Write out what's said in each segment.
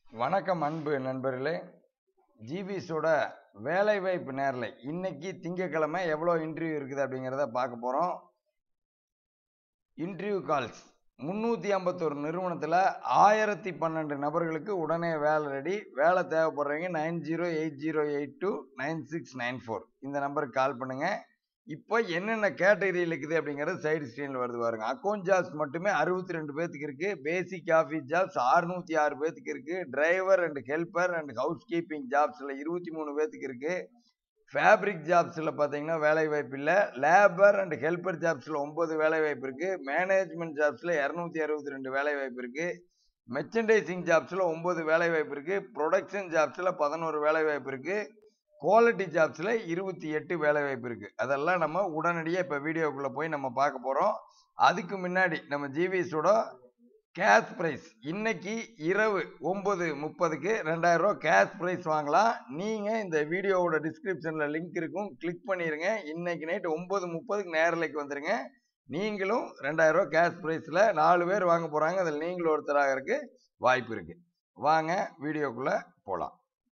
வணக்கம் அன்பு நண்பர்களே ஜிபிஸோட வேலைவாய்ப்பு நேரலை இன்னைக்கு திங்கக்கிழமை எவ்வளோ இன்டர்வியூ இருக்குது அப்படிங்கிறத பார்க்க போகிறோம் இன்டர்வியூ கால்ஸ் முந்நூற்றி ஐம்பத்தொரு நிறுவனத்தில் ஆயிரத்தி பன்னெண்டு நபர்களுக்கு உடனே வேலை ரெடி வேலை தேவைப்படுறவங்க nine zero eight zero eight two nine six nine four இந்த நம்பருக்கு கால் பண்ணுங்கள் இப்போ என்னென்ன கேட்டகரியில் இருக்குது அப்படிங்கிறது சைடு ஸ்க்ரீனில் வருது பாருங்க அக்கௌண்ட் ஜாப்ஸ் மட்டுமே அறுபத்தி ரெண்டு பேத்துக்கு இருக்குது பேசிக் ஆஃபீஸ் ஜாப்ஸ் அறுநூத்தி ஆறு பேத்துக்கு இருக்குது driver and helper and housekeeping ஜாப்ஸில் இருபத்தி மூணு பேத்துக்கு இருக்குது ஃபேப்ரிக் ஜாப்ஸில் பார்த்தீங்கன்னா வேலை வாய்ப்பு இல்லை லேபர் அண்ட் ஹெல்ப்பர் ஜாப்ஸில் ஒம்பது வேலை வாய்ப்பு இருக்குது மேனேஜ்மெண்ட் ஜாப்ஸில் இரநூத்தி அறுபத்தி ரெண்டு வேலை வாய்ப்பு இருக்குது மெர்ச்சன்டைசிங் ஜாப்ஸில் ஒம்பது வேலை வாய்ப்பு இருக்குது ப்ரொடக்ஷன் ஜாப்ஸில் பதினோரு வேலை வாய்ப்பு இருக்குது குவாலிட்டி ஜாப்ஸில் இருபத்தி எட்டு வேலை வாய்ப்பு இருக்குது அதெல்லாம் நம்ம உடனடியாக இப்போ வீடியோக்குள்ளே போய் நம்ம பார்க்க போகிறோம் அதுக்கு முன்னாடி நம்ம ஜிவிஎஸோட கேஷ் ப்ரைஸ் இன்னைக்கு இரவு ஒம்பது முப்பதுக்கு ரெண்டாயிரம் ரூபா கேஷ் ப்ரைஸ் வாங்கலாம் நீங்கள் இந்த வீடியோவோட டிஸ்கிரிப்ஷனில் லிங்க் இருக்கும் கிளிக் பண்ணிடுங்க இன்னைக்கு நைட் ஒம்பது முப்பதுக்கு நேரலைக்கு வந்துடுங்க நீங்களும் ரெண்டாயிரம் ரூபா கேஷ் ப்ரைஸில் நாலு பேர் வாங்க போகிறாங்க அதில் நீங்களும் ஒருத்தராகிறதுக்கு வாய்ப்பு இருக்குது வாங்க வீடியோக்குள்ளே போகலாம்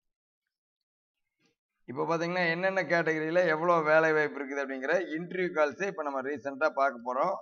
இப்போ பார்த்தீங்கன்னா என்னென்ன கேட்டகரியில் எவ்வளோ வேலை வாய்ப்பு இருக்குது அப்படிங்கிற இன்டர்வியூ கால்ஸே இப்போ நம்ம ரீசெண்டாக பார்க்க போகிறோம்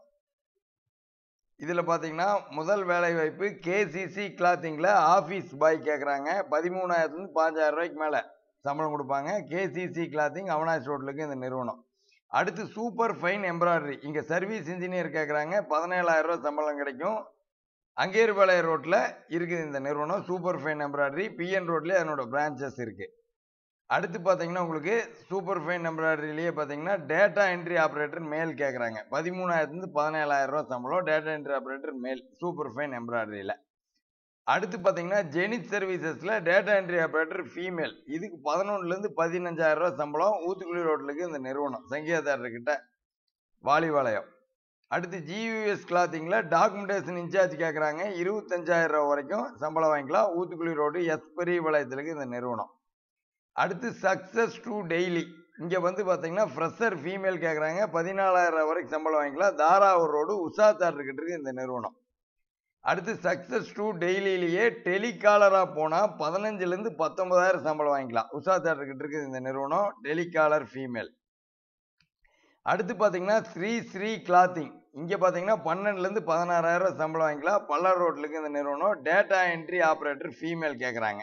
இதில் பார்த்தீங்கன்னா முதல் வேலை வாய்ப்பு கேசிசி கிளாத்திங்கில் ஆஃபீஸ் பாய் கேட்குறாங்க பதிமூணாயிரத்துலேருந்து பாஞ்சாயிரம் ரூபாய்க்கு மேலே சம்பளம் கொடுப்பாங்க கேசிசி கிளாத்திங் அவனாஸ் ரோட்லுக்கு இந்த நிறுவனம் அடுத்து சூப்பர் ஃபைன் எம்ப்ராய்டரி இங்கே சர்வீஸ் இன்ஜினியர் கேட்குறாங்க பதினேழாயிரம் ரூபா சம்பளம் கிடைக்கும் அங்கேருபாளைய ரோட்டில் இருக்குது இந்த நிறுவனம் சூப்பர் ஃபைன் எம்ப்ராய்டரி பிஎன் ரோட்லேயே அதனோட பிரான்ச்சஸ் இருக்குது அடுத்து பார்த்தீங்கன்னா உங்களுக்கு சூப்பர் ஃபைன் எம்ப்ராய்டரிலேயே பார்த்தீங்கன்னா டேட்டா என்ட்ரி ஆப்ரேட்டர் மேல் கேட்குறாங்க பதிமூணாயிரத்துலேருந்து பதினேழாயிரம் ரூபா சம்பளம் data entry operator male super fine எம்ப்ராய்டரியில் அடுத்து பார்த்தீங்கன்னா ஜெனித் சர்வீசஸில் டேட்டா என்ட்ரி ஆப்ரேட்டர் ஃபீமேல் இதுக்கு பதினொன்றுலேருந்து பதினஞ்சாயிரம் ரூபா சம்பளம் ஊத்துக்குழி ரோட்லுக்கு இந்த நிறுவனம் சங்கீத தேட்டர்கிட்ட வாலிபாளையம் அடுத்து ஜியூஎஸ் கிளாத்திங்கில் டாக்குமெண்டேஷன் இன்சார்ஜ் கேட்குறாங்க இருபத்தஞ்சாயிரம் ரூபா வரைக்கும் சம்பளம் வாங்கிக்கலாம் ஊத்துக்குழி ரோடு எஸ் பெரியபாளையத்துக்கு இந்த நிறுவனம் அடுத்து சக்ஸஸ் டு டெய்லி இங்கே வந்து பார்த்தீங்கன்னா ஃப்ரெஷர் ஃபீமேல் கேட்குறாங்க பதினாலாயிரம் வரைக்கும் சம்பளம் வாங்கிக்கலாம் தாராவூர் ரோடு உஷா தேட்டர்கிட்ட இருக்கு இந்த நிறுவனம் அடுத்து சக்ஸஸ் டு டெய்லியிலேயே டெலிகாலராக போனால் பதினஞ்சுலேருந்து பத்தொன்பதாயிரம் சம்பளம் வாங்கிக்கலாம் உஷா தேட்டர்கிட்ட இருக்குது இந்த நிறுவனம் டெலிகாலர் ஃபீமேல் அடுத்து பார்த்தீங்கன்னா ஸ்ரீ ஸ்ரீ கிளாத்திங் இங்கே பார்த்தீங்கன்னா பன்னெண்டுலேருந்து பதினாறாயிரம் சம்பளம் வாங்கிக்கலாம் பல்லர் ரோட்லுக்கு இந்த நிறுவனம் டேட்டா என்ட்ரி ஆப்ரேட்டர் ஃபீமேல் கேட்குறாங்க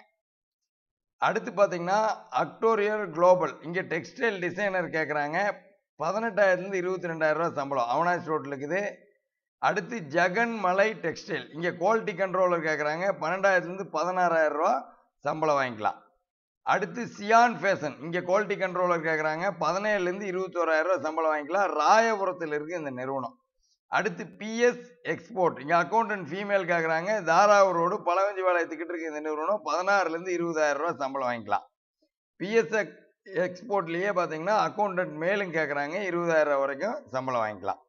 அடுத்து பார்த்தீங்கன்னா அக்டோரியர் குளோபல் இங்கே டெக்ஸ்டைல் டிசைனர் கேட்குறாங்க பதினெட்டாயிரத்துலேருந்து இருபத்தி ரெண்டாயிரம் ரூபா சம்பளம் அவனாஸ் ரோட்டில் இருக்குது அடுத்து ஜெகன் மலை டெக்ஸ்டைல் இங்கே குவாலிட்டி கண்ட்ரோலர் கேட்குறாங்க பன்னெண்டாயிரத்துலேருந்து பதினாறாயிரம் ரூபா சம்பளம் வாங்கிக்கலாம் அடுத்து சியான் ஃபேஷன் இங்கே குவாலிட்டி கண்ட்ரோலர் கேட்குறாங்க பதினேழுலேருந்து இருபத்தோராயிரம் ரூபா சம்பளம் வாங்கிக்கலாம் ராயபுரத்தில் இருக்குது இந்த நிறுவனம் அடுத்து பிஎஸ் எக்ஸ்போர்ட் இங்கே அக்கௌண்டன்ட் ஃபீமேல் கேட்குறாங்க தாராவூர் ரோடு பழவஞ்சி பாளையத்துக்கிட்ட இருக்கு இந்த நிறுவனம் பதினாறுலேருந்து இருபதாயிரம் ரூபா சம்பளம் வாங்கிக்கலாம் பிஎஸ் எக்ஸ்போர்ட்லேயே பார்த்தீங்கன்னா அக்கௌண்டன்ட் மேலும் கேட்குறாங்க இருபதாயிரம் ரூபா வரைக்கும் சம்பளம் வாங்கிக்கலாம்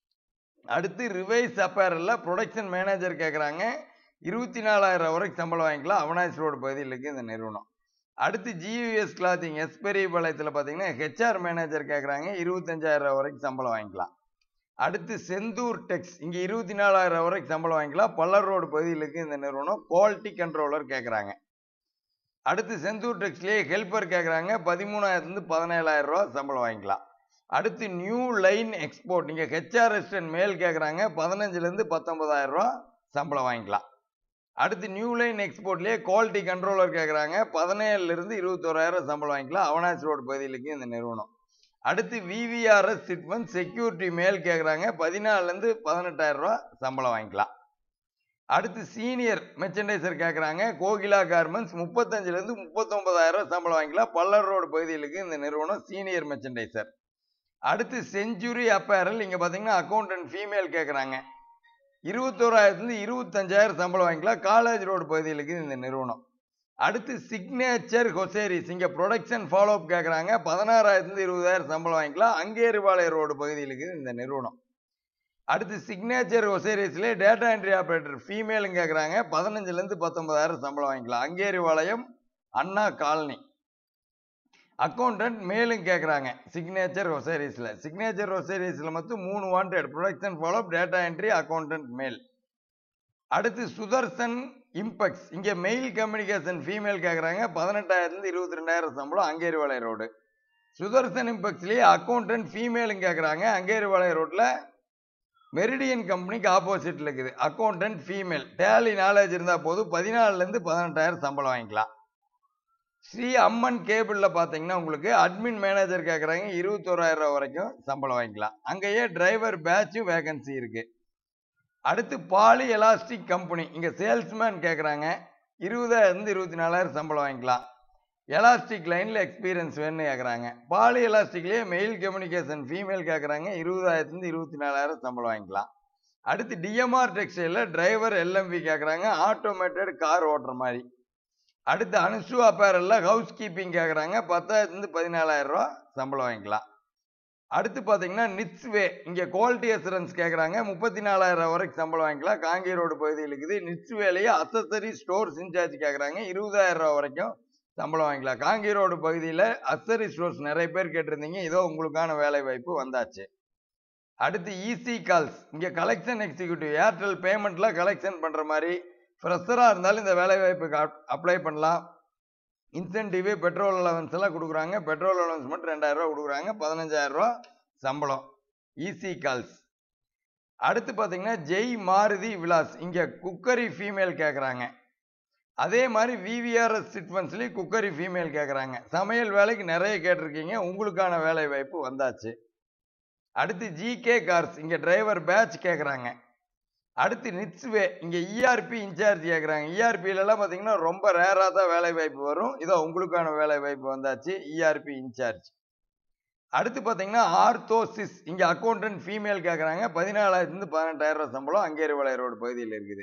அடுத்து ரிவைஸ் அப்பேரலில் ப்ரொடக்ஷன் மேனேஜர் கேட்குறாங்க இருபத்தி நாலாயிரம் வரைக்கும் சம்பளம் வாங்கிக்கலாம் அவனாஸ் ரோடு பகுதியில் இருக்குது இந்த நிறுவனம் அடுத்து ஜியூஎஸ் கிளாத்திங் எஸ்பெரி பாளையத்தில் பார்த்தீங்கன்னா ஹெச்ஆர் மேனேஜர் கேட்குறாங்க இருபத்தஞ்சாயிரம் வரைக்கும் சம்பளம் வாங்கிக்கலாம் அடுத்து செந்தூர் டெக்ஸ் இங்கே இருபத்தி நாலாயிரம் வரைக்கும் சம்பளம் வாங்கிக்கலாம் பல்லர் ரோடு பகுதியில் இருக்குது இந்த நிறுவனம் குவாலிட்டி கண்ட்ரோலர் கேட்குறாங்க அடுத்து செந்தூர் டெக்ஸ்லேயே ஹெல்ப்பர் கேட்குறாங்க பதிமூணாயிரத்துலேருந்து பதினேழாயிரம் ரூபா சம்பளம் வாங்கிக்கலாம் அடுத்து நியூ லைன் எக்ஸ்போர்ட் இங்கே ஹெச்ஆர் ரெஸ்டன் மேல் கேட்குறாங்க பதினஞ்சுலேருந்து பத்தொன்பதாயிரம் ரூபா சம்பளம் வாங்கிக்கலாம் அடுத்து நியூ லைன் எக்ஸ்போர்ட்லேயே குவாலிட்டி கண்ட்ரோலர் கேட்குறாங்க பதினேழுலேருந்து இருபத்தோராயிரம் சம்பளம் வாங்கிக்கலாம் அவனாஸ் ரோடு பகுதியிலுக்கு இந்த நிறுவனம் அடுத்து விவிஆர்எஸ் சிட்மன் செக்யூரிட்டி மேல் கேட்குறாங்க பதினாலுலேருந்து பதினெட்டாயிரம் ரூபா சம்பளம் வாங்கிக்கலாம் அடுத்து சீனியர் மெர்ச்சன்டைசர் கேட்குறாங்க கோகிலா கார்மெண்ட்ஸ் முப்பத்தஞ்சுலேருந்து முப்பத்தொம்பதாயிரம் ரூபா சம்பளம் வாங்கிக்கலாம் பல்லர் ரோடு பகுதியிலுக்கு இந்த நிறுவனம் சீனியர் மெர்ச்சன்டைசர் அடுத்து செஞ்சுரி அப்பேரல் இங்கே பார்த்தீங்கன்னா அக்கௌண்டன்ட் ஃபீமேல் கேட்குறாங்க இருபத்தோராயிரத்துலேருந்து இருபத்தஞ்சாயிரம் சம்பளம் வாங்கிக்கலாம் காலேஜ் ரோடு பகுதியிலுக்கு இந்த நிறுவனம் அடுத்து சிக்னேச்சர் ஹொசேரிஸ் இங்கே ப்ரொடக்ஷன் ஃபாலோ அப் கேட்குறாங்க பதினாறாயிரத்துலேருந்து இருபதாயிரம் சம்பளம் வாங்கிக்கலாம் அங்கேருபாளைய ரோடு பகுதியில் இருக்குது இந்த நிறுவனம் அடுத்து சிக்னேச்சர் ஒசேரிஸ்லேயே டேட்டா என்ட்ரி ஆப்ரேட்டர் ஃபீமேலும் கேட்குறாங்க பதினஞ்சுலேருந்து பத்தொன்பதாயிரம் சம்பளம் வாங்கிக்கலாம் அங்கேரிபாளையம் அண்ணா காலனி அக்கௌண்டன்ட் மேலும் கேட்குறாங்க சிக்னேச்சர் ஒசேரிஸில் சிக்னேச்சர் ஒசேரிஸில் மட்டும் மூணு wanted production follow data entry accountant male அடுத்து சுதர்சன் இம்பெக்ஸ் இங்க மெயில் கம்யூனிகேஷன் ஃபீமேல் கேக்குறாங்க பதினெட்டாயிரத்துல இருபத்தி ரெண்டாயிரம் சம்பளம் அங்கேரிவாளை ரோடு சுதர்சன் இம்பெக்ஸ்லயே அக்கௌண்டன்ட் ஃபீமேலும் கேக்குறாங்க அங்கேரிவாளை ரோட்ல மெரிடியன் கம்பெனிக்கு ஆப்போசிட்ல இருக்குது அக்கௌண்டன்ட் ஃபீமேல் டேலி நாலேஜ் இருந்தா போதும் பதினாலுல இருந்து பதினெட்டாயிரம் சம்பளம் வாங்கிக்கலாம் ஸ்ரீ அம்மன் கேபிள்ல பாத்தீங்கன்னா உங்களுக்கு அட்மின் மேனேஜர் கேக்குறாங்க இருபத்தோராயிரம் ரூபாய் வரைக்கும் சம்பளம் வாங்கிக்கலாம் அங்கேயே டிரைவர் பேட்சும் வேகன்சி இருக்கு அடுத்து பாலி எலாஸ்டிக் கம்பெனி இங்க சேல்ஸ்மேன் கேக்குறாங்க இருபதாயிரம் இருந்து இருபத்தி நாலாயிரம் சம்பளம் வாங்கிக்கலாம் எலாஸ்டிக் லைன்ல எக்ஸ்பீரியன்ஸ் வேணும்னு கேக்குறாங்க பாலி எலாஸ்டிக்லயே மெயில் கம்யூனிகேஷன் ஃபீமேல் கேக்குறாங்க இருபதாயிரத்துல இருந்து இருபத்தி நாலாயிரம் சம்பளம் வாங்கிக்கலாம் அடுத்து டிஎம்ஆர் டெக்ஸ்டைல டிரைவர் எல்எம்பி கேக்குறாங்க ஆட்டோமேட்டட் கார் ஓட்டுற மாதிரி அடுத்து அனுசு அப்பேரல்ல ஹவுஸ் கீப்பிங் கேக்குறாங்க பத்தாயிரத்துல இருந்து பதினாலாயிரம் ரூபாய் சம்பளம் வாங்கிக்கலாம் அடுத்து பாத்தீங்கன்னா நிட்ஸ்வே இங்க குவாலிட்டி அசூரன்ஸ் கேக்குறாங்க முப்பத்தி நாலாயிரம் ரூபாய் வரைக்கும் சம்பளம் வாங்கிக்கலாம் காங்கி ரோடு பகுதியில் இருக்குது நிட்ஸ்வேலையே அசசரி ஸ்டோர்ஸ் இன்சார்ஜ் கேக்குறாங்க இருபதாயிரம் ரூபாய் வரைக்கும் சம்பளம் வாங்கிக்கலாம் காங்கி ரோடு பகுதியில் அசரி ஸ்டோர்ஸ் நிறைய பேர் கேட்டிருந்தீங்க இதோ உங்களுக்கான வேலை வாய்ப்பு வந்தாச்சு அடுத்து ஈசி கால்ஸ் இங்க கலெக்ஷன் எக்ஸிக்யூட்டிவ் ஏர்டெல் பேமெண்ட்ல கலெக்ஷன் பண்ற மாதிரி ஃப்ரெஷராக இருந்தாலும் இந்த வேலை வாய்ப்புக்கு அப்ளை பண்ணலாம் இன்சென்டிவ் பெட்ரோல் அலவன்ஸ் எல்லாம் கொடுக்குறாங்க பெட்ரோல் அலவன்ஸ் மட்டும் ரெண்டாயிரம் ரூபா கொடுக்குறாங்க பதினஞ்சாயிரம் ரூபா சம்பளம் ஈசி கால்ஸ் அடுத்து பார்த்தீங்கன்னா ஜெய் மாருதி விலாஸ் இங்க குக்கரி ஃபீமேல் கேட்குறாங்க அதே மாதிரி விவிஆர்எஸ் சிட்வன்ஸ்லேயும் குக்கரி ஃபீமேல் கேட்குறாங்க சமையல் வேலைக்கு நிறைய கேட்டிருக்கீங்க உங்களுக்கான வேலை வாய்ப்பு வந்தாச்சு அடுத்து ஜிகே கார்ஸ் இங்க டிரைவர் பேட்ச் கேட்குறாங்க அடுத்து நிட்ஸ்வே இங்க இஆர்பி இன்சார்ஜ் கேட்குறாங்க இஆர்பிலலாம் பார்த்தீங்கன்னா ரொம்ப ரேராக தான் வேலை வாய்ப்பு வரும் இதோ உங்களுக்கான வேலை வாய்ப்பு வந்தாச்சு இஆர்பி இன்சார்ஜ் அடுத்து பார்த்தீங்கன்னா ஆர்த்தோசிஸ் இங்க அக்கௌண்டன்ட் ஃபீமேல் கேட்குறாங்க பதினாலாயிரத்துலேருந்து பதினெட்டாயிரம் ரூபாய் சம்பளம் அங்கேரிவளை ரோடு பகுதியில் இருக்குது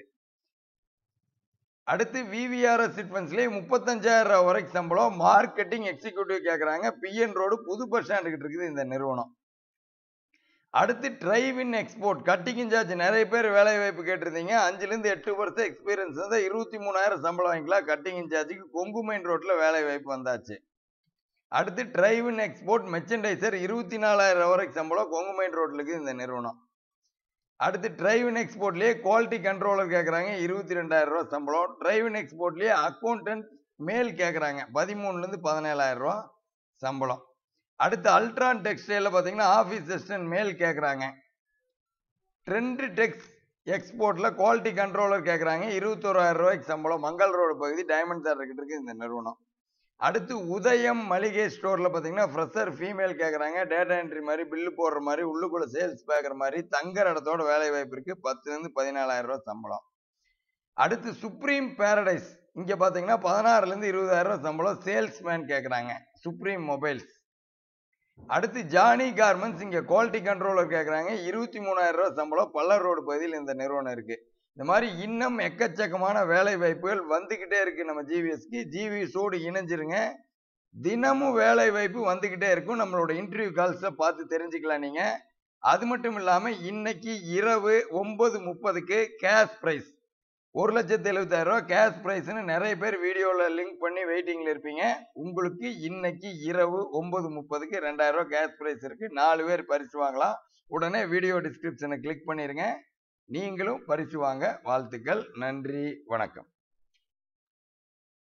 அடுத்து விவிஆர்எஸ் சிட்வன்ஸ்லேயே முப்பத்தஞ்சாயிரம் ரூபாய் வரைக்கும் சம்பளம் மார்க்கெட்டிங் எக்ஸிக்யூட்டிவ் கேட்குறாங்க பிஎன் ரோடு புது பஸ் ஸ்டாண்டுக்கிட்ட இருக்குது இந்த நிறுவனம் அடுத்து drive in export cutting incharge நிறைய பேர் வேலை வாய்ப்பு கேட்டிருந்தீங்க அஞ்சுலேருந்து எட்டு வருஷம் எக்ஸ்பீரியன்ஸ் இருந்தால் இருபத்தி மூணாயிரம் சம்பளம் வாங்கிக்கலாம் கட்டிங் இன்சார்ஜுக்கு கொங்கு மெயின் ரோட்டில் வேலை வாய்ப்பு வந்தாச்சு அடுத்து டிரைவ் இன் எக்ஸ்போர்ட் மெர்ச்சன்டைசர் இருபத்தி நாலாயிரம் வரைக்கும் சம்பளம் கொங்கு மெயின் ரோட்டில் இருக்குது இந்த நிறுவனம் அடுத்து டிரைவ் இன் எக்ஸ்போர்ட்லேயே குவாலிட்டி கண்ட்ரோலர் கேட்குறாங்க இருபத்தி ரெண்டாயிரம் ரூபா சம்பளம் டிரைவ் இன் எக்ஸ்போர்ட்லேயே அக்கௌண்டன்ட் மேல் கேட்குறாங்க பதிமூணுலேருந்து பதினேழாயிரம் ரூபா சம்பளம் அடுத்து அல்ட்ரான் டெக்ஸ்டைல பார்த்தீங்கன்னா ஆஃபீஸ் அசிஸ்டன்ட் மேல் கேட்குறாங்க ட்ரெண்ட் டெக்ஸ் எக்ஸ்போர்ட்ல குவாலிட்டி கண்ட்ரோலர் கேட்குறாங்க இருபத்தோராயிரம் ரூபாய்க்கு சம்பளம் மங்கள் ரோடு பகுதி டைமண்ட் சார் கிட்ட இருக்கு இந்த நிறுவனம் அடுத்து உதயம் மளிகை ஸ்டோர்ல பார்த்தீங்கன்னா ஃப்ரெஷர் ஃபீமேல் கேட்குறாங்க டேட்டா என்ட்ரி மாதிரி பில்லு போடுற மாதிரி உள்ளுக்குள்ள சேல்ஸ் பார்க்குற மாதிரி தங்குற இடத்தோட வேலை வாய்ப்பு இருக்கு பத்துலேருந்து பதினாலாயிரம் ரூபாய் சம்பளம் அடுத்து சுப்ரீம் பேரடைஸ் இங்க பாத்தீங்கன்னா பதினாறுல இருந்து இருபதாயிரம் ரூபாய் சம்பளம் சேல்ஸ்மேன் கேக்குறாங்க சுப்ரீம் மொபைல்ஸ் அடுத்து ஜானி கார்மெண்ட்ஸ் இங்க குவாலிட்டி கண்ட்ரோலர் கேக்குறாங்க இருபத்தி மூணாயிரம் ரூபாய் சம்பளம் பல்லர் ரோடு பகுதியில் இந்த நிறுவனம் இருக்கு இந்த மாதிரி இன்னும் எக்கச்சக்கமான வேலை வாய்ப்புகள் வந்துகிட்டே இருக்கு நம்ம ஜிவிஎஸ்க்கு ஜிவிஎஸோடு இணைஞ்சிருங்க தினமும் வேலை வாய்ப்பு வந்துகிட்டே இருக்கும் நம்மளோட இன்டர்வியூ கால்ஸை பார்த்து தெரிஞ்சுக்கலாம் நீங்க அது மட்டும் இல்லாம இன்னைக்கு இரவு ஒன்பது முப்பதுக்கு கேஷ் பிரைஸ் ஒரு லட்சத்தி எழுபத்தாயிரம் ரூபாய் கேஷ் பிரைஸ்னு நிறைய பேர் வீடியோவில் லிங்க் பண்ணி வெயிட்டிங்ல இருப்பீங்க உங்களுக்கு இன்னைக்கு இரவு ஒன்பது முப்பதுக்கு ரெண்டாயிரம் ரூபாய் கேஷ் பிரைஸ் இருக்கு நாலு பேர் பரிசு வாங்கலாம் உடனே வீடியோ டிஸ்கிரிப்ஷனை கிளிக் பண்ணிருங்க நீங்களும் பரிசு வாங்க வாழ்த்துக்கள் நன்றி வணக்கம்